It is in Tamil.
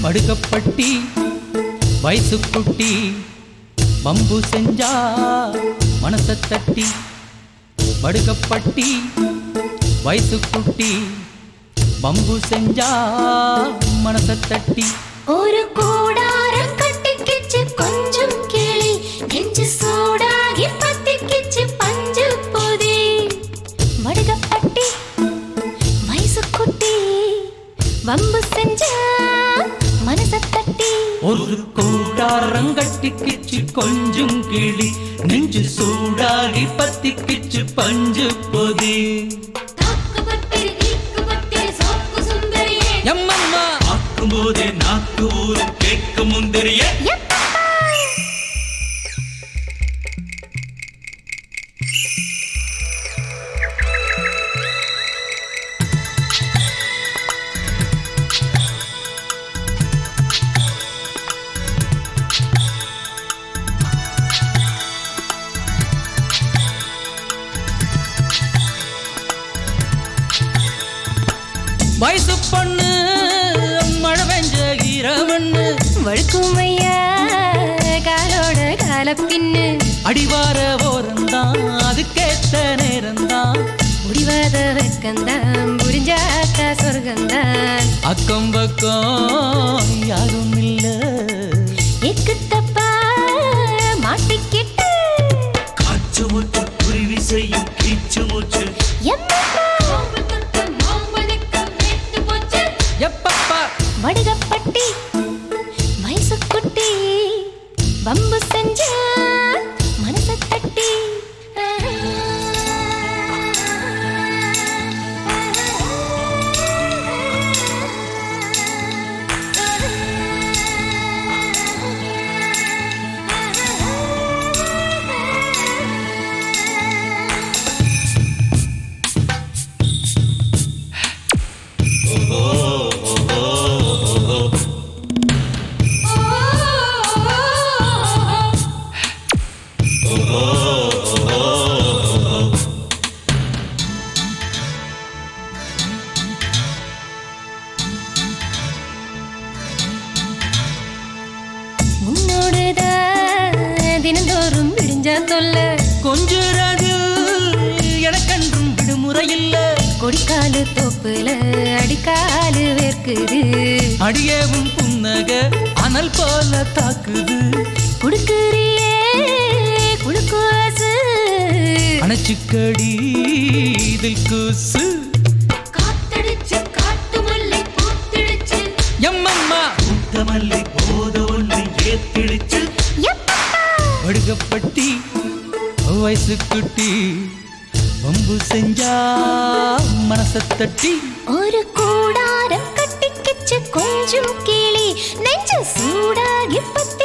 படுக்கப்பட்டி வயசு குட்டி பம்பு செஞ்சா மனச தட்டி படுக்கப்பட்டி வயசு குட்டி பம்பு செஞ்சா மனச தட்டி ஒரு கூடாரம் கட்டிக்கிச்சு கொஞ்சம் கிளி நெஞ்சு சூடாகி பத்திக்கிச்சு பஞ்சு பொதி வடுகப்பட்டி வயசு குட்டி வம்பு செஞ்சா மனச தட்டி ஒரு கூட்டாரங்கட்டிக்கிச்சு கொஞ்சம் கிளி நெஞ்சு சூடாகி பத்திக்கிச்சு பஞ்சு பொதி தாக்கு பத்திரி நீக்கு பத்திரி சோக்கு சுந்தரியே எம்மம்மா ஆக்கும் போதே நாக்கு ஊரு கேட்க முந்திரிய வயசு பொண்ணு மழை பெஞ்ச ஈரமண்ணு வழுக்கும் ஐயா காலோட கால பின்னு அடிவார ஓரந்தான் அதுக்கேத்த நேரம்தான் முடிவாத வெக்கந்தான் புரிஞ்சாக்கா சொர்க்கந்தான் அக்கம் பக்கம் யாரும் இல்ல எக்கு தப்பா மாட்டிக்கிட்டு காற்று மூச்சு குருவி செய்யும் கீச்சு மூச்சு எப்பப்பா வடுகப்பட்டி வயசு குட்டி வம்பு செஞ்ச மனச தட்டி உன்னோடுதான் தினந்தோறும் விடிஞ்ச தொல்ல கொஞ்சுறது எனக்கென்றும் விடுமுறை இல்ல கொடிக்காலு தோப்புல அடிக்காலு வேர்க்குது அடியவும் புன்னக அனல் போல தாக்குது குடுக்குறியே குளுக்கோசு அணைச்சுக்கடி இதில் கூசு காத்தடிச்சு காட்டு மல்லி பூத்திடுச்சு எம்மம்மா முத்தமல்லி போத ஒன்று ஏத்திடுச்சு வடுகப்பட்டி வயசு குட்டி வம்பு செஞ்சா மனச தட்டி ஒரு கூடாரம் கட்டிக்கிச்சு கொஞ்சம் கிளி நெஞ்சு சூடாகி பத்து